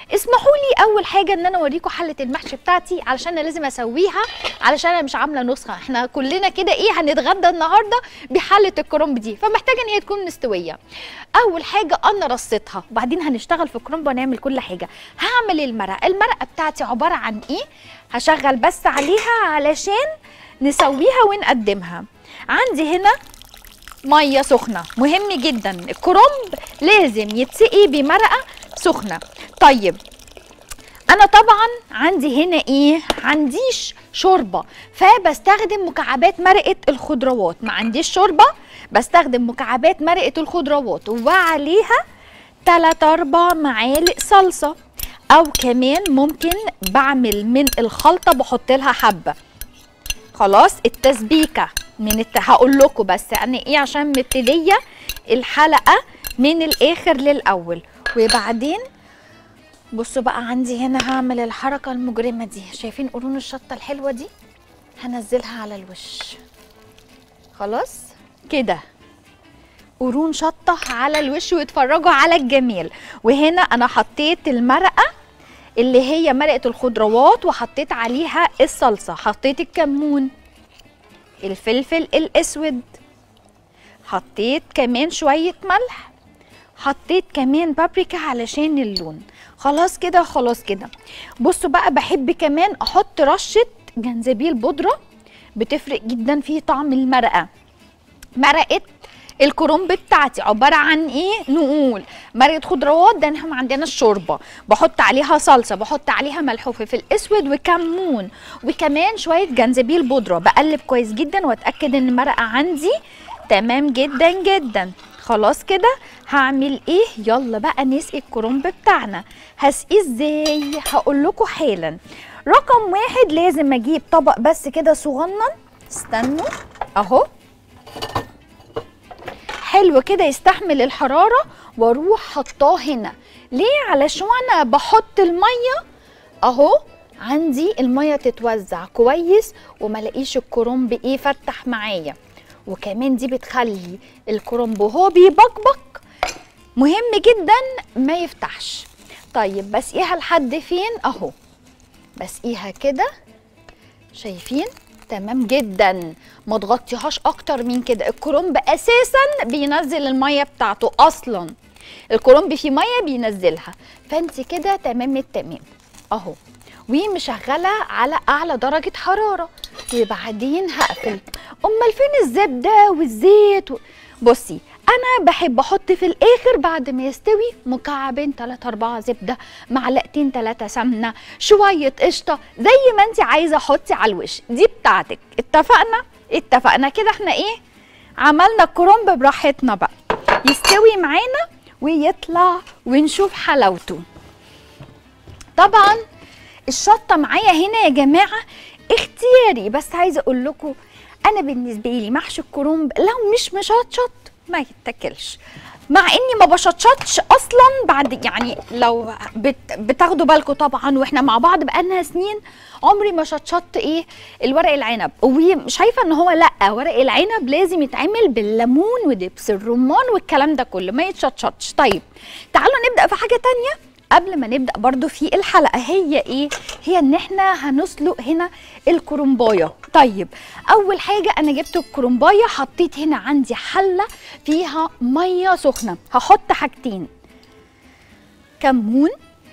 اسمحوا لي اول حاجه ان انا اوريكم حله المحشي بتاعتي علشان انا لازم اسويها علشان انا مش عامله نسخه احنا كلنا كده ايه هنتغدى النهارده بحله الكرنب دي فمحتاجه ان هي تكون مستويه اول حاجه انا رصيتها وبعدين هنشتغل في الكرنب ونعمل كل حاجه هعمل المرقه المرقه بتاعتي عباره عن ايه هشغل بس عليها علشان نسويها ونقدمها عندي هنا ميه سخنه مهم جدا الكرنب لازم يتسقي بمرقه سخنه طيب انا طبعا عندي هنا ايه عنديش شوربه فبستخدم مكعبات مرقه الخضروات ما عنديش شوربه بستخدم مكعبات مرقه الخضروات وعليها 3 4 معالق صلصه او كمان ممكن بعمل من الخلطه بحط لها حبه خلاص التسبيكه من الت... هقول لكم بس يعني ايه عشان مبتديه الحلقه من الاخر للاول وبعدين بصوا بقى عندي هنا هعمل الحركه المجرمه دي شايفين قرون الشطه الحلوه دي هنزلها على الوش خلاص كده قرون شطه على الوش واتفرجوا على الجمال وهنا انا حطيت المرقه اللي هي مرقه الخضروات وحطيت عليها الصلصه حطيت الكمون الفلفل الاسود حطيت كمان شويه ملح حطيت كمان بابريكا علشان اللون خلاص كده خلاص كده بصوا بقى بحب كمان احط رشه جنزبيل بودره بتفرق جدا في طعم المرقه مرقه الكرنب بتاعتي عباره عن ايه نقول مرقه خضروات ده احنا عندنا الشوربه بحط عليها صلصه بحط عليها ملح وفلفل اسود وكمون وكمان شويه جنزبيل بودره بقلب كويس جدا واتاكد ان المرقه عندي تمام جدا جدا خلاص كده هعمل ايه يلا بقى نسقي الكرنب بتاعنا هسقيه ازاي هقول لكم حالا رقم واحد لازم اجيب طبق بس كده صغنن استنوا اهو حلو كده يستحمل الحرارة واروح حطاه هنا ليه علشان انا بحط المية اهو عندي المية تتوزع كويس وما الاقيش الكرنب ايه فتح معايا وكمان دي بتخلي الكرنب وهو بيبقبق مهم جدا ما يفتحش طيب بسقيها لحد فين اهو بسقيها كده شايفين تمام جدا ما تغطيهاش اكتر من كده الكرنب اساسا بينزل الميه بتاعته اصلا الكرنب فيه ميه بينزلها فانت كده تمام التمام اهو ومشغله على اعلى درجه حراره وبعدين هقفل امال فين الزبده والزيت و... بصي انا بحب احط في الاخر بعد ما يستوي مكعبين 3 4 زبده معلقتين 3 سمنه شويه قشطه زي ما انت عايزه حطي على الوش دي بتاعتك اتفقنا اتفقنا كده احنا ايه عملنا الكرنب براحتنا بقى يستوي معانا ويطلع ونشوف حلاوته طبعا الشطه معايا هنا يا جماعه اختياري بس عايزه اقول لكم انا بالنسبه لي محشي الكرنب لو مش مشطشط ما يتاكلش مع اني ما بشطشطش اصلا بعد يعني لو بت بتاخدوا بالكم طبعا واحنا مع بعض بقالنا سنين عمري ما شطشطت ايه الورق العنب وشايفه ان هو لا ورق العنب لازم يتعمل بالليمون ودبس الرمان والكلام ده كله ما يتشطشطش طيب تعالوا نبدا في حاجه تانية قبل ما نبدا برضو في الحلقه هي ايه هي ان احنا هنسلق هنا الكرنبايه طيب اول حاجه انا جبت الكرنبايه حطيت هنا عندي حله فيها ميه سخنه هحط حاجتين كمون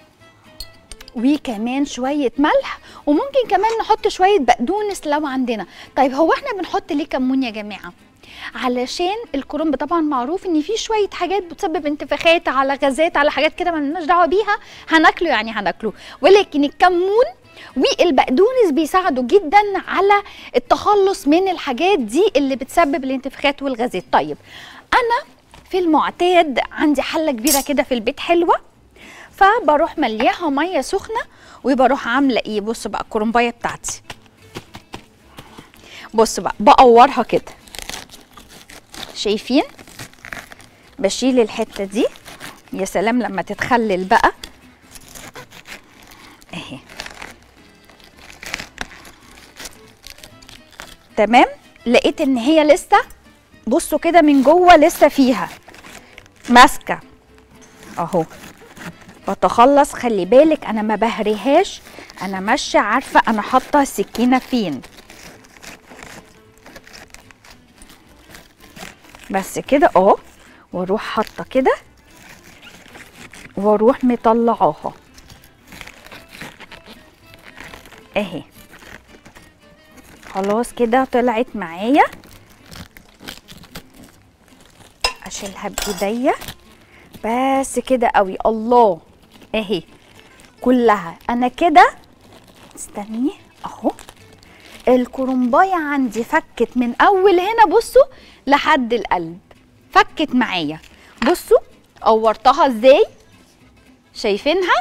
وكمان شويه ملح وممكن كمان نحط شويه بقدونس لو عندنا طيب هو احنا بنحط ليه كمون يا جماعه علشان الكرنب طبعا معروف ان فيه شويه حاجات بتسبب انتفاخات على غازات على حاجات كده ما لناش دعوه بيها هناكله يعني هناكله ولكن الكمون والبقدونس بيساعدوا جدا على التخلص من الحاجات دي اللي بتسبب الانتفاخات والغازات طيب انا في المعتاد عندي حله كبيره كده في البيت حلوه فبروح ملياها ميه سخنه وبروح عامله ايه بصوا بقى الكرنبايه بتاعتي بصوا بقى بقورها كده شايفين بشيل الحته دي يا سلام لما تتخلل بقى اهي تمام لقيت ان هي لسه بصوا كده من جوه لسه فيها ماسكه اهو بتخلص خلي بالك انا ما بهريهاش انا ماشيه عارفه انا حاطه السكينه فين بس كده اه واروح حاطه كده واروح مطلعاها اهي خلاص كده طلعت معايا اشيلها بايديا بس كده قوي الله اهي كلها انا كده استني اهو الكرنبايه عندي فكت من اول هنا بصوا لحد القلب فكت معايا بصوا قورتها ازاي شايفينها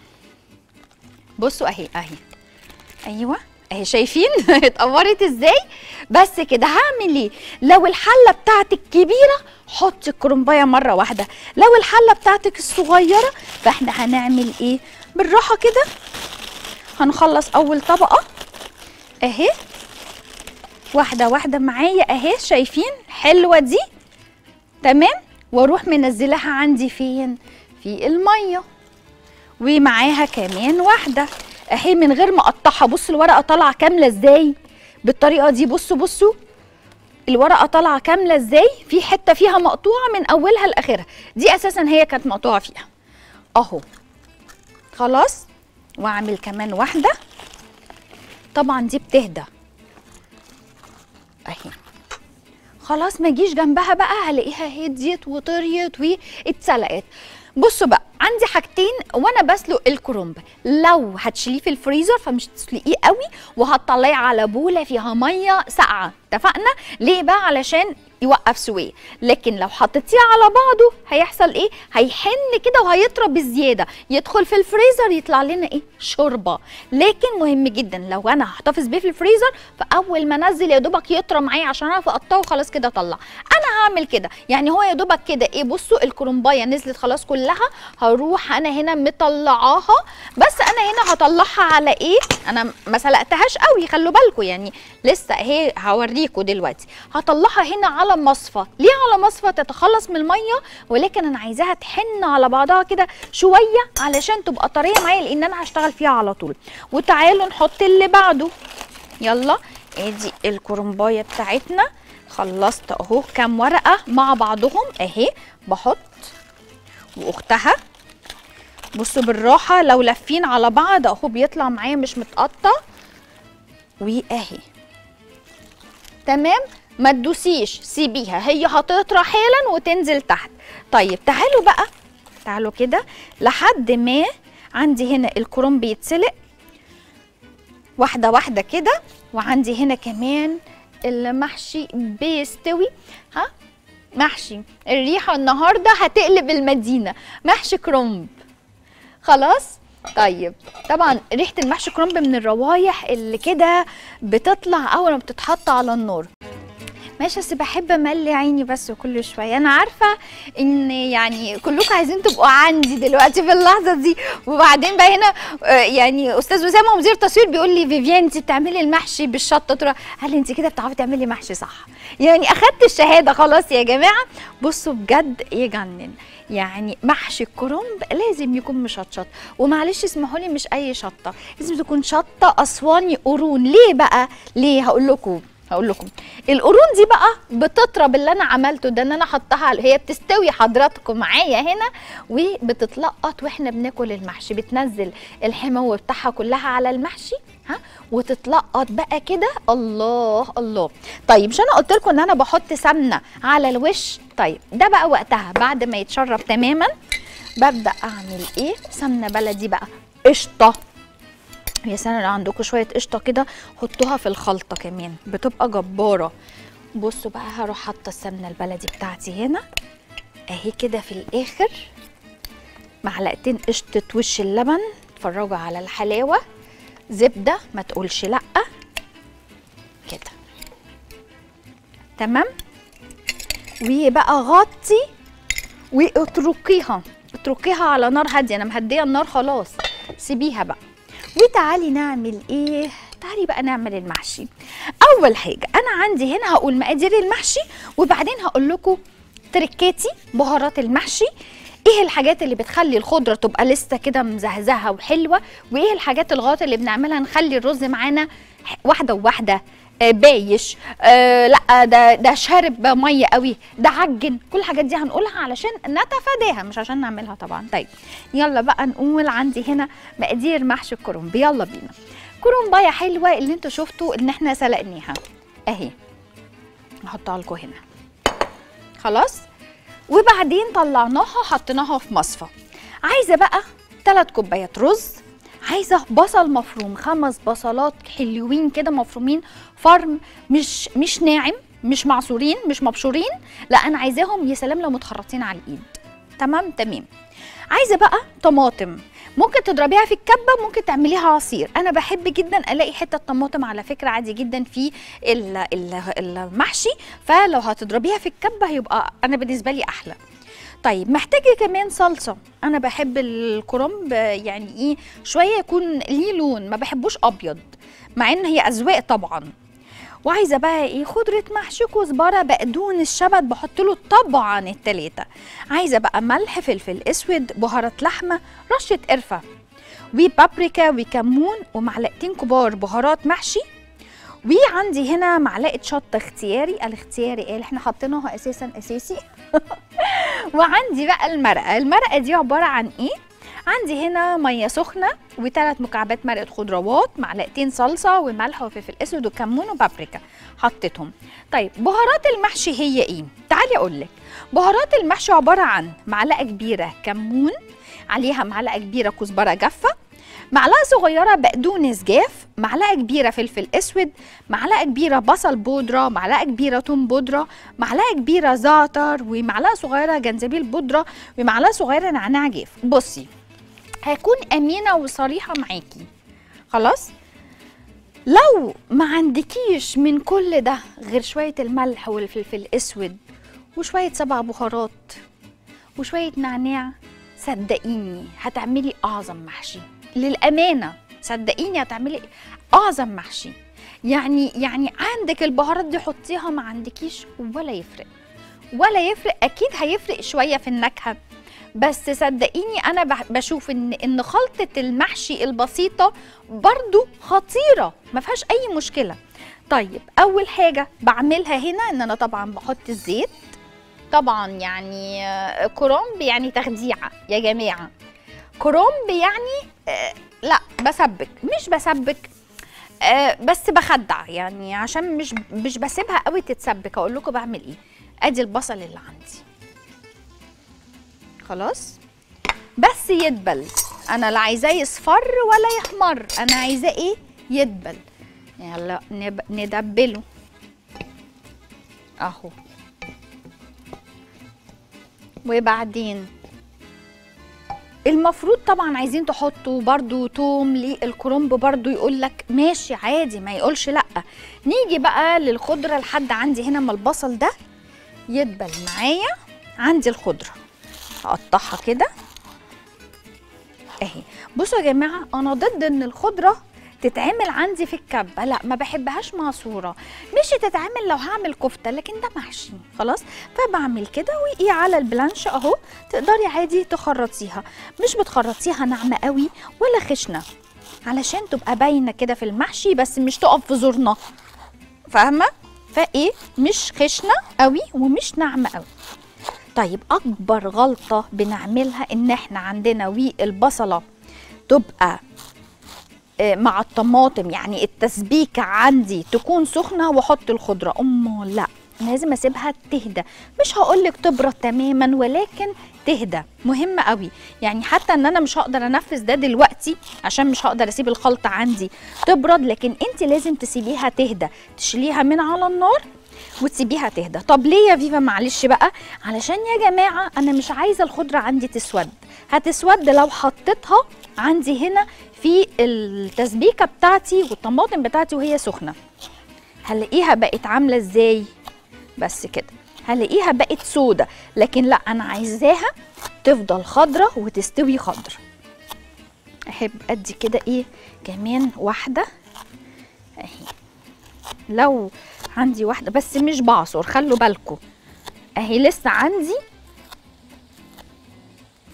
بصوا اهي اهي ايوه اهي شايفين اتقورت ازاي بس كده هعمل ايه لو الحله بتاعتك كبيره حطي الكرنبايه مره واحده لو الحله بتاعتك الصغيره فاحنا هنعمل ايه بالراحه كده هنخلص اول طبقه اهي واحده واحده معايا اهي شايفين حلوه دي تمام واروح منزلها عندي فين في الميه ومعاها كمان واحده اهي من غير ما اقطعها بصوا الورقه طالعه كامله ازاي بالطريقه دي بصوا بصوا الورقه طالعه كامله ازاي في حته فيها مقطوعه من اولها لاخرها دي اساسا هي كانت مقطوعه فيها اهو خلاص واعمل كمان واحده طبعا دي بتهدى اهي خلاص ما اجيش جنبها بقى هلاقيها هديت وطريت واتسلقت بصوا بقى عندي حاجتين وانا بسلق الكرنب لو هتشيليه في الفريزر فمش تسلقيه قوي وهتطلعيه على بوله فيها ميه ساقعه اتفقنا ليه بقى علشان يوقف سويه لكن لو حطيتيه على بعضه هيحصل ايه هيحن كده وهيطرى بزياده يدخل في الفريزر يطلع لنا ايه شوربه لكن مهم جدا لو انا هحتفظ بيه في الفريزر فاول ما انزل يا دوبك يطرى معايا عشان اعرف اقطعه خلاص كده اطلع انا هعمل كده يعني هو يا دوبك كده ايه بصوا الكرنبايه نزلت خلاص كلها هروح انا هنا مطلعاها بس انا هنا هطلعها على ايه انا ما سلقتهاش قوي خلوا بالكم يعني لسه اهي هوريكم دلوقتي هطلعها هنا على مصفى ليه على مصفى تتخلص من الميه ولكن انا عايزاها تحن على بعضها كده شويه علشان تبقى طريه معايا لان انا هشتغل فيها على طول وتعالوا نحط اللي بعده يلا ادي الكرنبايه بتاعتنا خلصت اهو كام ورقه مع بعضهم اهي بحط واختها بصوا بالراحه لو لافين على بعض اهو بيطلع معايا مش متقطع واهي تمام ما تدوسيش سيبيها هي هتطرى حالا وتنزل تحت طيب تعالوا بقى تعالوا كده لحد ما عندي هنا الكرنب بيتسلق واحده واحده كده وعندي هنا كمان المحشي بيستوي ها محشي الريحه النهارده هتقلب المدينه محشي كرنب خلاص طيب طبعا ريحه المحشي كرنب من الروايح اللي كده بتطلع اول ما بتتحط على النار ماشي بس بحب املي عيني بس كل شويه انا عارفه ان يعني كلكم عايزين تبقوا عندي دلوقتي في اللحظه دي وبعدين بقى هنا آه، يعني استاذ اسامه مدير تصوير بيقول لي فيفيان انت بتعملي المحشي بالشطه ترى هل انت كده بتعرفي تعملي محشي صح يعني اخدت الشهاده خلاص يا جماعه بصوا بجد يجنن يعني محشي الكرنب لازم يكون مشطشط ومعلش اسمحوا لي مش اي شطه لازم تكون شطه اسواني قرون ليه بقى ليه هقول لكم هقول لكم القرون دي بقى بتطرى باللي انا عملته ده ان انا حطها على- هي بتستوي حضراتكم معايا هنا وبتتلقط واحنا بناكل المحشي بتنزل الحمو بتاعها كلها على المحشي ها وتتلقط بقى كده الله الله طيب مش انا قلت لكم ان انا بحط سمنه على الوش طيب ده بقى وقتها بعد ما يتشرب تماما ببدا اعمل ايه سمنه بلدي بقى قشطه يا سلام لو عندكم شويه قشطه كده حطوها في الخلطه كمان بتبقى جباره بصوا بقى هروح حاطه السمنه البلدي بتاعتي هنا اهي كده في الاخر معلقتين قشطه وش اللبن اتفرجوا على الحلاوه زبده ما تقولش لا كده تمام وبقى غطي واتركيها اتركيها على نار هاديه انا مهديه النار خلاص سيبيها بقى وتعالي نعمل ايه تعالي بقى نعمل المحشي اول حاجه انا عندي هنا هقول مقادير المحشي وبعدين هقول لكم تركاتي بهارات المحشي ايه الحاجات اللي بتخلي الخضره تبقى لسه كده مزهزهه وحلوه وايه الحاجات الغلط اللي بنعملها نخلي الرز معانا ح- واحده وواحده آه، بايش آه لا ده ده شارب ميه قوي ده عجن كل الحاجات دي هنقولها علشان نتفاداها مش عشان نعملها طبعا طيب يلا بقى نقول عندي هنا مقادير محشي الكرنب يلا بينا كرنبايه حلوه اللي انتوا شفتوا ان احنا سلقناها اهي نحطها لكم هنا خلاص وبعدين طلعناها حطيناها في مصفى عايزه بقى ثلاث كوبايات رز عايزه بصل مفروم خمس بصلات حلوين كده مفرومين فرم مش مش ناعم مش معصورين مش مبشورين لا انا عايزاهم يا سلام لو متخرطين على الايد تمام تمام عايزه بقى طماطم ممكن تضربيها في الكبه ممكن تعمليها عصير انا بحب جدا الاقي حته طماطم على فكره عادي جدا في ال- ال- المحشي فلو هتضربيها في الكبه هيبقى انا بالنسبه لي احلى طيب محتاجه كمان صلصه انا بحب الكرنب يعني ايه شويه يكون ليه لون ما بحبوش ابيض مع ان هي اذواق طبعا وعايزه بقى ايه خضره محشي كزبره بقدونس شبت بحط له طبعا التلاته عايزه بقى ملح فلفل اسود بهارات لحمه رشه قرفه وبابريكا وكمون ومعلقتين كبار بهارات محشي وعندي هنا معلقه شطه اختياري الاختياري ايه اللي احنا حاطينها اساسا اساسي وعندي بقى المرقه المرقه دي عباره عن ايه عندي هنا ميه سخنه وثلاث مكعبات مرقه خضروات معلقتين صلصه وملح وفلفل اسود وكمون وبابريكا حطيتهم طيب بهارات المحشي هي ايه تعالي اقول لك بهارات المحشي عباره عن معلقه كبيره كمون عليها معلقه كبيره كزبره جافه معلقه صغيره بقدونس جاف معلقه كبيره فلفل اسود معلقه كبيره بصل بودره معلقه كبيره توم بودره معلقه كبيره زعتر ومعلقه صغيره جنزبيل بودره ومعلقه صغيره نعناع جاف بصي هكون امينه وصريحه معاكي خلاص لو ما عندكيش من كل ده غير شويه الملح والفلفل الاسود وشويه سبع بهارات وشويه نعناع صدقيني هتعملي اعظم محشي للامانه صدقيني هتعملي اعظم محشي يعني يعني عندك البهارات دي حطيها ما عندكيش ولا يفرق ولا يفرق اكيد هيفرق شويه في النكهه بس صدقيني انا بح- بشوف ان ان خلطه المحشي البسيطه برضو خطيره ما فيهاش اي مشكله طيب اول حاجه بعملها هنا ان انا طبعا بحط الزيت طبعا يعني آه، كرنب يعني تخديعه يا جماعه كرنب يعني آه، لا بسبك مش بسبك آه، بس بخدع يعني عشان مش مش بسيبها قوي تتسبك اقول لكم بعمل ايه ادي البصل اللي عندي خلاص بس يدبل انا لا عايزاه يصفر ولا يحمر انا عايزاه ايه يدبل يلا نب... ندبله اهو وبعدين المفروض طبعا عايزين تحطوا برضو توم للكرنب برضو يقول لك ماشي عادي ما يقولش لا نيجي بقى للخضره لحد عندي هنا ما البصل ده يدبل معايا عندي الخضره هقطعها كده اهي بصوا يا جماعه انا ضد ان الخضره تتعمل عندي في الكبه لا ما بحبهاش معصوره مش تتعمل لو هعمل كفته لكن ده محشي خلاص فبعمل كده وايه على البلانش اهو تقدري عادي تخرطيها مش بتخرطيها ناعمه قوي ولا خشنه علشان تبقى باينه كده في المحشي بس مش تقف في زورنا فاهمه فايه مش خشنه قوي ومش ناعمه قوي طيب اكبر غلطه بنعملها ان احنا عندنا والبصله تبقى آه، مع الطماطم يعني التسبيكه عندي تكون سخنه واحط الخضره امه لا لازم اسيبها تهدى مش هقولك تبرد تماما ولكن تهدى مهم قوي يعني حتى ان انا مش هقدر انفذ ده دلوقتي عشان مش هقدر اسيب الخلطه عندي تبرد لكن انت لازم تسيبيها تهدى تشيليها من على النار وتسيبيها تهدى طب ليه يا فيفا معلش بقى علشان يا جماعه انا مش عايزه الخضره عندي تسود هتسود لو حطيتها عندي هنا في التسبيكه بتاعتي والطماطم بتاعتي وهي سخنه هلاقيها بقت عامله ازاي بس كده هلاقيها بقت سودة لكن لا انا عايزاها تفضل خضرة وتستوي خضرة احب ادي كده ايه كمان واحدة اهي لو عندي واحدة بس مش بعصر خلوا بالكم اهي لسه عندي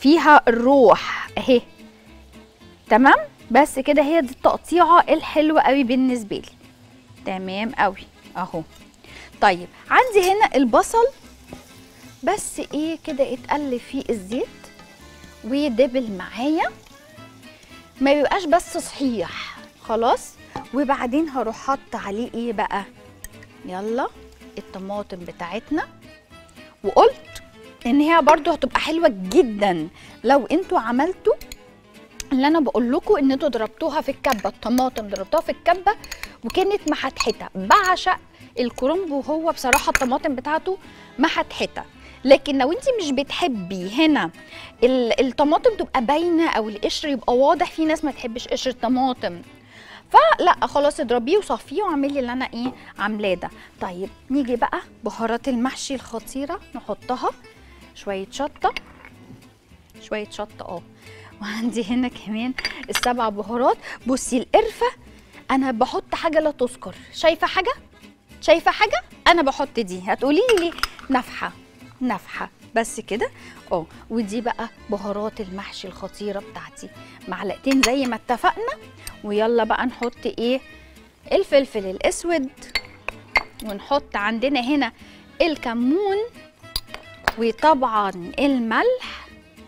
فيها الروح اهي تمام بس كده هي دي التقطيعه الحلوه قوي بالنسبه لي تمام قوي اهو طيب عندي هنا البصل بس ايه كده اتقلب فيه الزيت ويدبل معايا ما بيبقاش بس صحيح خلاص وبعدين هروح حط عليه ايه بقى يلا الطماطم بتاعتنا وقلت ان هي برضو هتبقى حلوه جدا لو انتوا عملتوا اللي انا بقول لكم ان انتوا ضربتوها في الكبه الطماطم ضربتوها في الكبه وكانت محتحته بعشق الكرنب وهو بصراحه الطماطم بتاعته محتحته لكن لو انت مش بتحبي هنا ال- الطماطم تبقى باينه او القشر يبقى واضح في ناس ما تحبش قشر الطماطم فلا خلاص اضربيه وصفيه واعملي اللي انا ايه عاملاه ده طيب نيجي بقى بهارات المحشي الخطيره نحطها شويه شطه شويه شطه اه وعندي هنا كمان السبع بهارات بصي القرفه انا بحط حاجه لا تذكر شايفه حاجه شايفه حاجه انا بحط دي هتقولي لي ليه نفحه نفحه بس كده اه ودي بقى بهارات المحشي الخطيره بتاعتي معلقتين زي ما اتفقنا ويلا بقى نحط ايه الفلفل الاسود ونحط عندنا هنا الكمون وطبعا الملح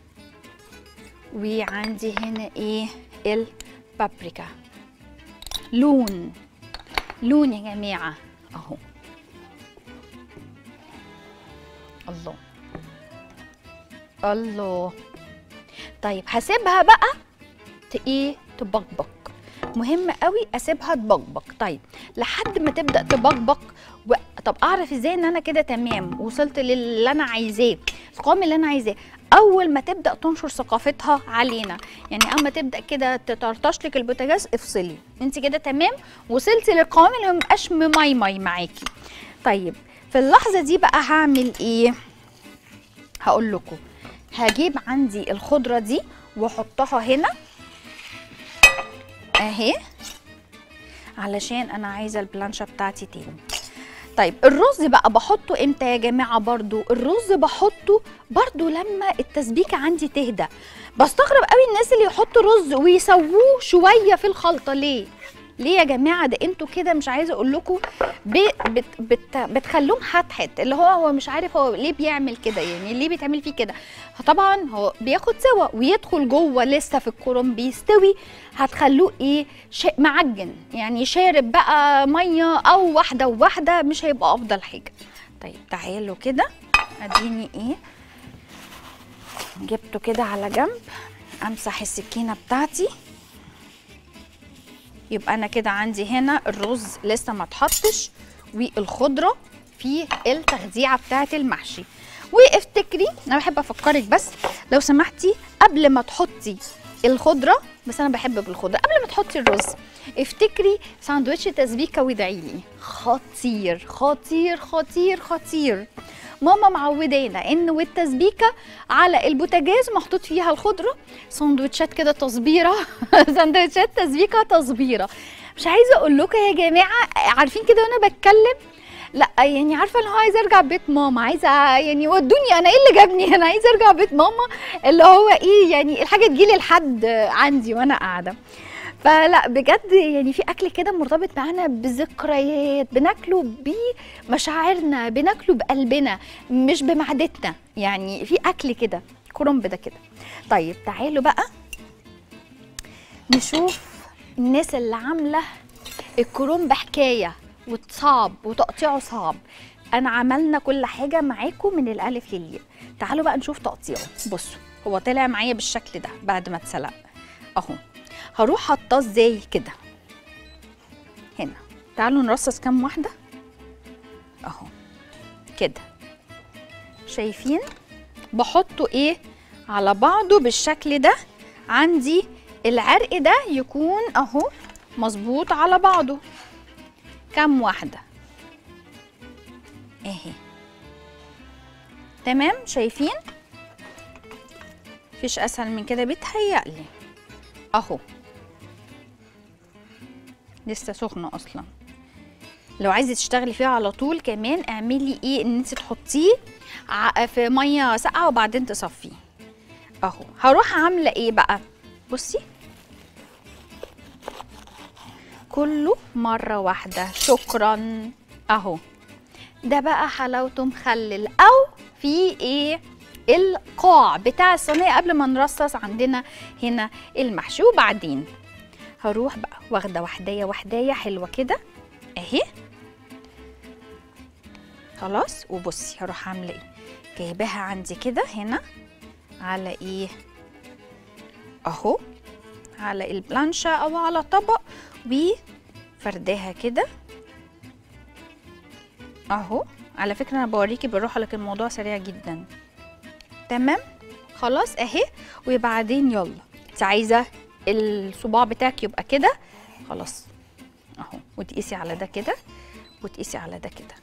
وعندي هنا ايه البابريكا لون لون يا جماعه اهو الله الله طيب هسيبها بقى ت- ايه تبقبق مهم قوي اسيبها تبقبق طيب لحد ما تبدا تبقبق و... طب اعرف ازاي ان انا كده تمام وصلت للي انا عايزاه القوام اللي انا عايزاه اول ما تبدا تنشر ثقافتها علينا يعني اما تبدا كده تطرطش لك البوتاجاز افصلي انت كده تمام وصلتي للقوام اللي مبقاش مميمي معاكي طيب في اللحظه دي بقى هعمل ايه هقول لكم هجيب عندي الخضره دي واحطها هنا اهي علشان انا عايزه البلانشه بتاعتي تاني طيب الرز بقى بحطه امتى يا جماعه برضو الرز بحطه برضو لما التسبيكه عندي تهدى بستغرب قوي الناس اللي يحطوا رز ويسووه شويه في الخلطه ليه ليه يا جماعه ده انتوا كده مش عايزه اقول لكم بت بت بت بتخلوه محتحت اللي هو هو مش عارف هو ليه بيعمل كده يعني ليه بيتعمل فيه كده طبعا هو بياخد سوا ويدخل جوه لسه في الكرنب بيستوي هتخلوه ايه شيء معجن يعني شارب بقى ميه او واحده وواحده مش هيبقى افضل حاجه طيب تعالوا كده اديني ايه جبته كده على جنب امسح السكينه بتاعتي يبقى انا كده عندي هنا الرز لسه ما اتحطش والخضره في التخديعه بتاعه المحشي وافتكري انا بحب افكرك بس لو سمحتي قبل ما تحطي الخضره بس انا بحب بالخضره قبل ما تحطي الرز افتكري ساندوتش تسبيكه وادعي لي خطير خطير خطير خطير ماما معودانا ان والتسبيكه على البوتاجاز محطوط فيها الخضره سندوتشات كده تصبيره سندوتشات تسبيكه تصبيره مش عايزه اقول لكم يا جماعه عارفين كده وانا بتكلم لا يعني عارفه ان هو عايزه ارجع بيت ماما عايزه يعني ودوني انا ايه اللي جابني انا عايزه ارجع بيت ماما اللي هو ايه يعني الحاجه تجيلي لحد عندي وانا قاعده فلا بجد يعني في اكل كده مرتبط معانا بذكريات بناكله بمشاعرنا بناكله بقلبنا مش بمعدتنا يعني في اكل كده كرنب ده كده طيب تعالوا بقى نشوف الناس اللي عامله الكرنب حكايه وصعب وتقطيعه صعب انا عملنا كل حاجه معاكم من الالف للياء تعالوا بقى نشوف تقطيعه بصوا هو طلع معايا بالشكل ده بعد ما اتسلق اهو هروح حاطاه ازاي كده هنا تعالوا نرصص كام واحده اهو كده شايفين بحطه ايه على بعضه بالشكل ده عندي العرق ده يكون اهو مظبوط على بعضه كام واحده اهي تمام شايفين مفيش اسهل من كده بيتهيألي اهو لسه سخنه اصلا لو عايزه تشتغلي فيها على طول كمان اعملي ايه ان انت تحطيه ع- في ميه ساقعه وبعدين تصفيه اهو هروح عامله ايه بقى بصي كله مره واحده شكرا اهو ده بقى حلاوته مخلل او في ايه القاع بتاع الصينيه قبل ما نرصص عندنا هنا المحشي وبعدين هروح بقى واخده وحدايه وحدايه حلوه كده اهي خلاص وبصي هروح عامله ايه جايباها عندي كده هنا على ايه اهو على البلانشا او على طبق وفرداها كده اهو على فكره انا بوريكي بالراحه لكن الموضوع سريع جدا تمام خلاص اهي وبعدين يلا انت عايزه الصباع بتاعك يبقى كده خلاص اهو وتقيسي على ده كده وتقيسي على ده كده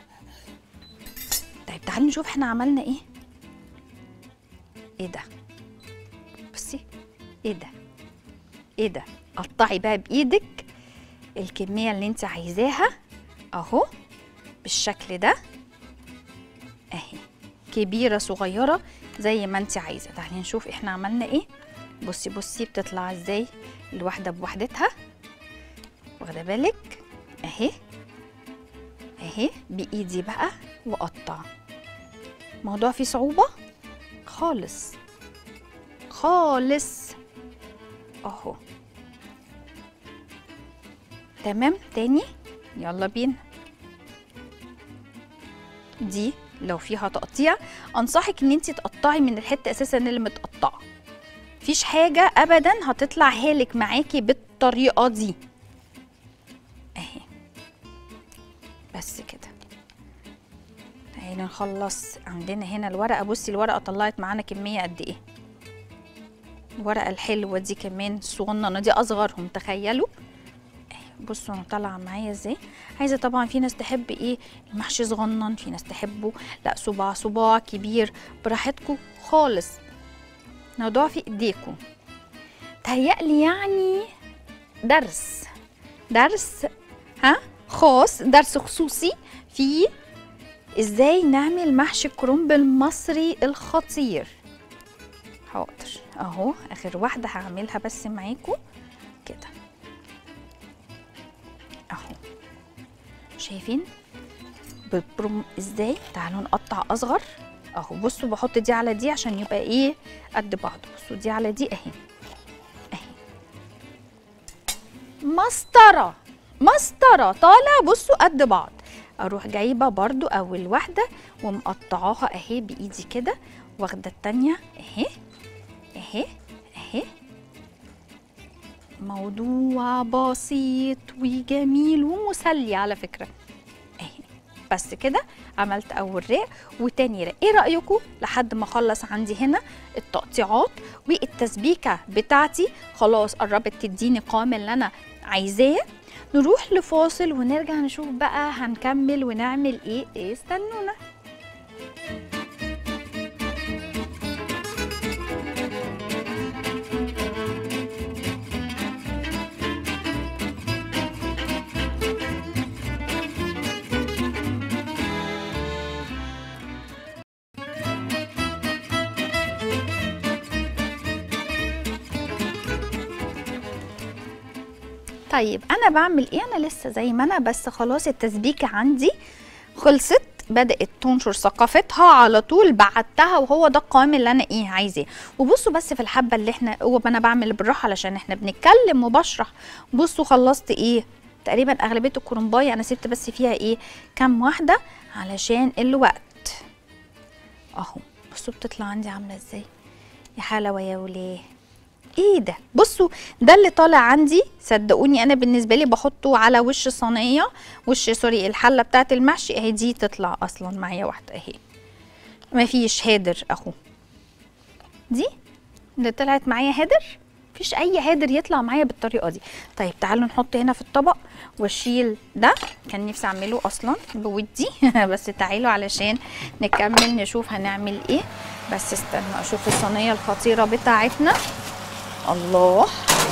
طيب تعالي نشوف احنا عملنا ايه ايه ده بصي ايه ده ايه ده قطعي بقى بايدك الكميه اللي انت عايزاها اهو بالشكل ده اهي كبيره صغيره زي ما انت عايزه تعالي نشوف احنا عملنا ايه بصي بصي بتطلع ازاي الواحده بوحدتها واخده بالك اهي اهي بايدي بقى واقطع الموضوع فيه صعوبه خالص خالص اهو تمام تاني يلا بينا دي لو فيها تقطيع انصحك ان انت تقطعي من الحته اساسا اللي متقطعه مفيش حاجه ابدا هتطلع هالك معاكي بالطريقه دي اهي بس كده تعالي نخلص عندنا هنا الورقه بصي الورقه طلعت معانا كميه قد ايه الورقه الحلوه دي كمان الصغننه دي اصغرهم تخيلوا بصوا انا طالعه معايا ازاي عايزه طبعا في ناس تحب ايه المحشي صغنن في ناس تحبه لا صباع صباع كبير براحتكم خالص الموضوع في ايديكم تهيألي يعني درس درس ها خاص درس خصوصي في ازاي نعمل محشي الكرنب المصري الخطير حاضر اهو اخر واحده هعملها بس معاكم كده اهو شايفين ببرم ازاي تعالوا نقطع اصغر اهو بصوا بحط دي على دي عشان يبقى ايه قد بعض بصوا دي على دي اهي اهي مسطره مسطره طالع بصوا قد بعض اروح جايبه برضو اول واحده ومقطعاها اهي بايدي كده واخده التانيه اهي اهي اهي موضوع بسيط وجميل ومسلي على فكرة اهي بس كده عملت اول رق وتاني رق ايه رأيكم لحد ما اخلص عندي هنا التقطيعات والتسبيكة بتاعتي خلاص قربت تديني قوام اللي انا عايزاه نروح لفاصل ونرجع نشوف بقى هنكمل ونعمل ايه ايه استنونا طيب انا بعمل ايه انا لسه زي ما انا بس خلاص التسبيكه عندي خلصت بدات تنشر ثقافتها على طول بعتها وهو ده القوام اللي انا ايه عايزاه وبصوا بس في الحبه اللي احنا هو انا بعمل بالراحه علشان احنا بنتكلم وبشرح بصوا خلصت ايه تقريبا اغلبيه الكرنبايه انا سبت بس فيها ايه كام واحده علشان الوقت اهو بصوا بتطلع عندي عامله ازاي يا حلاوه يا وليه ايه ده بصوا ده اللي طالع عندي صدقوني انا بالنسبه لي بحطه على وش صينيه وش سوري الحله بتاعه المحشي اهي دي تطلع اصلا معايا واحده اهي مفيش هادر اهو دي اللي طلعت معايا هادر مفيش اي هادر يطلع معايا بالطريقه دي طيب تعالوا نحط هنا في الطبق واشيل ده كان نفسي اعمله اصلا بودي بس تعالوا علشان نكمل نشوف هنعمل ايه بس استنوا اشوف الصينيه الخطيره بتاعتنا الله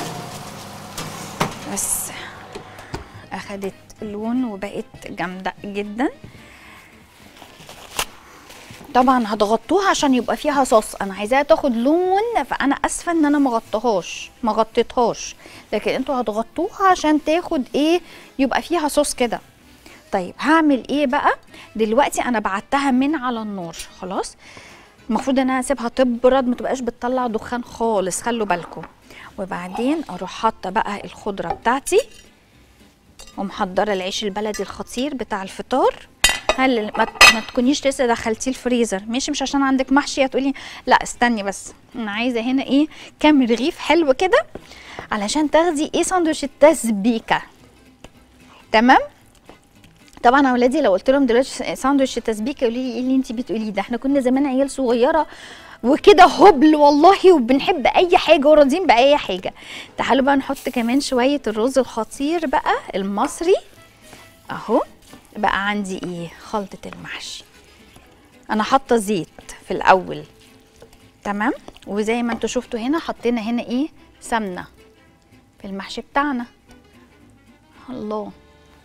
بس اخدت لون وبقت جامده جدا طبعا هتغطوها عشان يبقى فيها صوص انا عايزاها تاخد لون فانا اسفه ان انا ما غطيتهاش ما غطيتهاش لكن انتوا هتغطوها عشان تاخد ايه يبقى فيها صوص كده طيب هعمل ايه بقى دلوقتي انا بعتها من على النار خلاص المفروض ان انا اسيبها تبرد ما تبقاش بتطلع دخان خالص خلوا بالكم وبعدين اروح حاطه بقى الخضره بتاعتي ومحضره العيش البلدي الخطير بتاع الفطار هل ما, ما تكونيش لسه دخلتيه الفريزر ماشي مش عشان عندك محشي هتقولي لا استني بس انا عايزه هنا ايه كام رغيف حلو كده علشان تاخدي ايه ساندوتش التسبيكه تمام طبعا اولادي لو قلت لهم دلوقتي ساندوتش تسبيكه يقولوا لي ايه اللي انت بتقوليه ده احنا كنا زمان عيال صغيره وكده هبل والله وبنحب اي حاجه وراضيين باي حاجه تعالوا بقى نحط كمان شويه الرز الخطير بقى المصري اهو بقى عندي ايه خلطه المحشي انا حاطه زيت في الاول تمام وزي ما انتوا شفتوا هنا حطينا هنا ايه سمنه في المحشي بتاعنا الله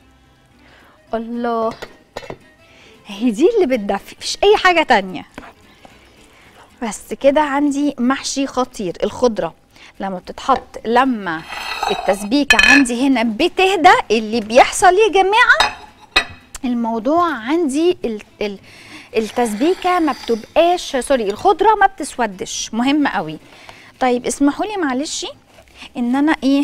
الله هي دي اللي بتدفي مفيش اي حاجه تانية بس كده عندي محشي خطير الخضره لما بتتحط لما التسبيكه عندي هنا بتهدى اللي بيحصل يا جماعه الموضوع عندي ال ال التسبيكه ما بتبقاش سوري الخضره ما بتسودش مهم قوي طيب اسمحوا لي معلش ان انا ايه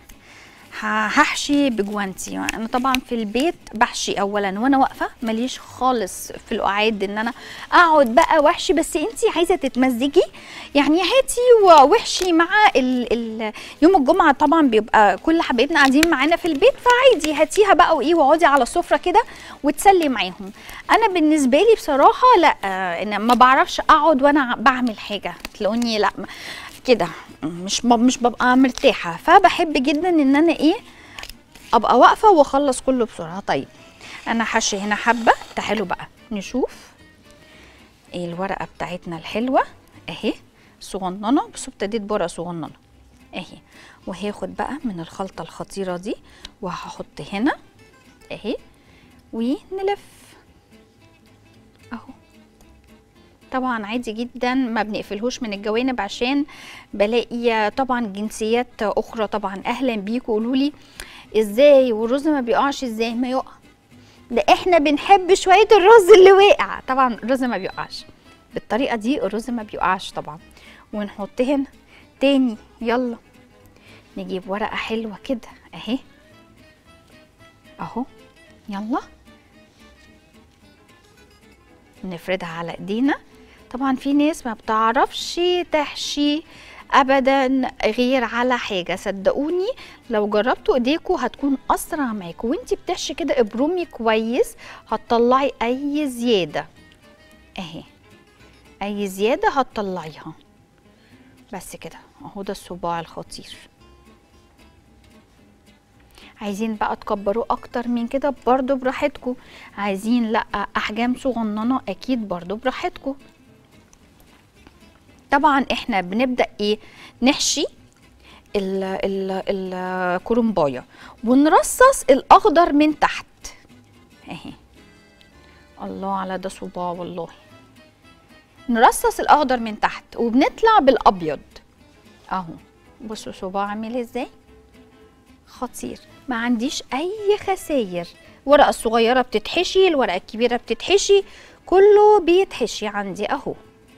هحشي بجوانتي انا طبعا في البيت بحشي اولا وانا واقفه ماليش خالص في القعاد ان انا اقعد بقى واحشي بس انت عايزه تتمزجي يعني هاتي واحشي مع ال ال يوم الجمعه طبعا بيبقى كل حبايبنا قاعدين معانا في البيت فعادي هاتيها بقى وايه واقعدي على السفره كده وتسلي معاهم انا بالنسبه لي بصراحه لا انا ما بعرفش اقعد وانا بعمل حاجه تلاقوني لا كده مش مش ببقى مرتاحه فبحب جدا ان انا ايه ابقى واقفه واخلص كله بسرعه طيب انا حشي هنا حبه تعالوا بقى نشوف ايه الورقه بتاعتنا الحلوه اهي صغننه بس ابتديت بره صغننه اهي وهاخد بقى من الخلطه الخطيره دي وهحط هنا اهي ونلف اهو طبعا عادي جدا ما بنقفلهوش من الجوانب عشان بلاقي طبعا جنسيات اخرى طبعا اهلا بيكم قولوا لي ازاي والرز ما بيقعش ازاي ما يقع ده احنا بنحب شويه الرز اللي واقع طبعا الرز ما بيقعش بالطريقه دي الرز ما بيقعش طبعا ونحط هنا تاني يلا نجيب ورقه حلوه كده اهي اهو يلا نفردها على ايدينا طبعا في ناس ما بتعرفش تحشي ابدا غير على حاجه صدقوني لو جربتوا ايديكوا هتكون اسرع معاكوا وانتي بتحشي كده ابرمي كويس هتطلعي اي زياده اهي اي زياده هتطلعيها بس كده اهو ده الصباع الخطير عايزين بقى تكبروه اكتر من كده برضو براحتكم عايزين لا احجام صغننه اكيد برضو براحتكم طبعا احنا بنبدا ايه نحشي الكرنبايه ونرصص الاخضر من تحت اهي الله على ده صباع والله نرصص الاخضر من تحت وبنطلع بالابيض اهو بصوا صباع عامل ازاي خطير ما عنديش اي خساير الورقه الصغيره بتتحشي الورقه الكبيره بتتحشي كله بيتحشي عندي اهو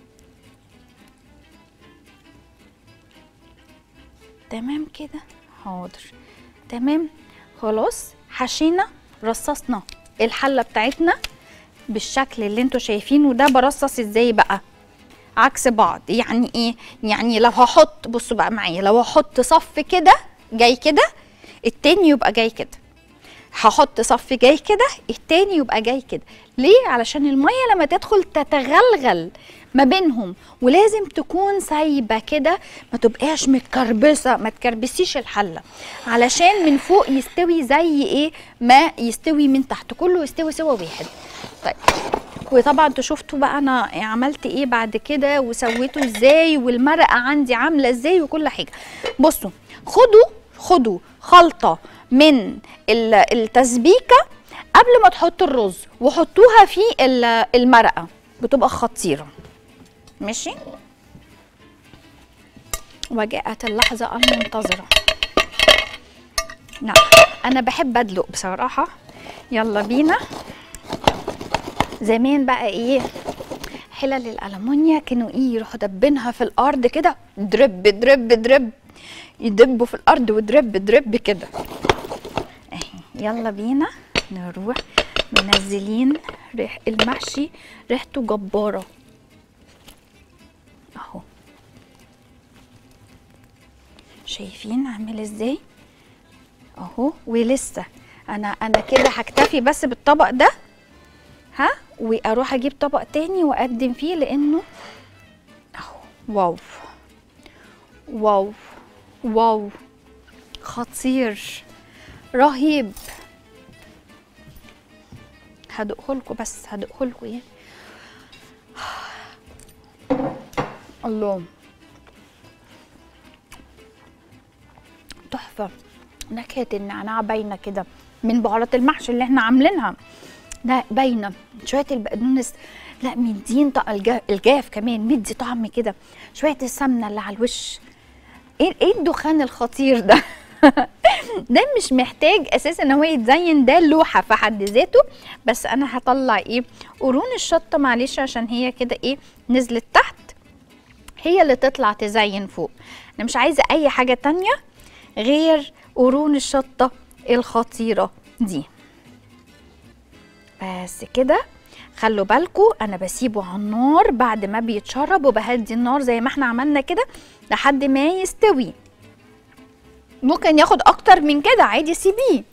تمام كده حاضر تمام خلاص حشينا رصصنا الحله بتاعتنا بالشكل اللي انتوا شايفينه ده برصص ازاي بقى عكس بعض يعني ايه يعني لو هحط بصوا بقى معايا لو هحط صف كده جاي كده التاني يبقى جاي كده هحط صف جاي كده التاني يبقى جاي كده ليه علشان الميه لما تدخل تتغلغل ما بينهم ولازم تكون سايبه كده ما تبقاش متكربسه ما تكربسيش الحله علشان من فوق يستوي زي ايه ما يستوي من تحت كله يستوي سوا واحد طيب وطبعا انتوا شفتوا بقى انا عملت ايه بعد كده وسويته ازاي والمرقه عندي عامله ازاي وكل حاجه بصوا خدوا خدوا خلطه من التسبيكه قبل ما تحطوا الرز وحطوها في المرقه بتبقى خطيره ماشي وجاءت اللحظه المنتظره نعم انا بحب ادلق بصراحه يلا بينا زمان بقى ايه حلل الالمونيا كانوا ايه يروحوا دبنها في الارض كده درب درب درب يدبوا في الارض ودرب درب كده اهي يلا بينا نروح منزلين ريح المحشي ريحته جباره اهو شايفين عامل ازاي اهو ولسه انا انا كده هكتفي بس بالطبق ده ها واروح اجيب طبق تاني واقدم فيه لانه اهو واو واو واو خطير رهيب هدقه لكم بس هدقه لكم يعني الله تحفه نكهه النعناع باينه كده من بهارات المحشي اللي احنا عاملينها لا باينه شويه البقدونس لا مدين طع- الجا- الجاف كمان مدي طعم كده شويه السمنه اللي على الوش ايه ايه الدخان الخطير ده ده مش محتاج اساسا ان هو يتزين ده لوحه في حد ذاته بس انا هطلع ايه قرون الشطه معلش عشان هي كده ايه نزلت تحت هي اللي تطلع تزين فوق انا مش عايزه اي حاجه تانية غير قرون الشطه الخطيره دي بس كده خلوا بالكم انا بسيبه على النار بعد ما بيتشرب وبهدي النار زي ما احنا عملنا كده لحد ما يستوي ممكن ياخد اكتر من كده عادي سيبيه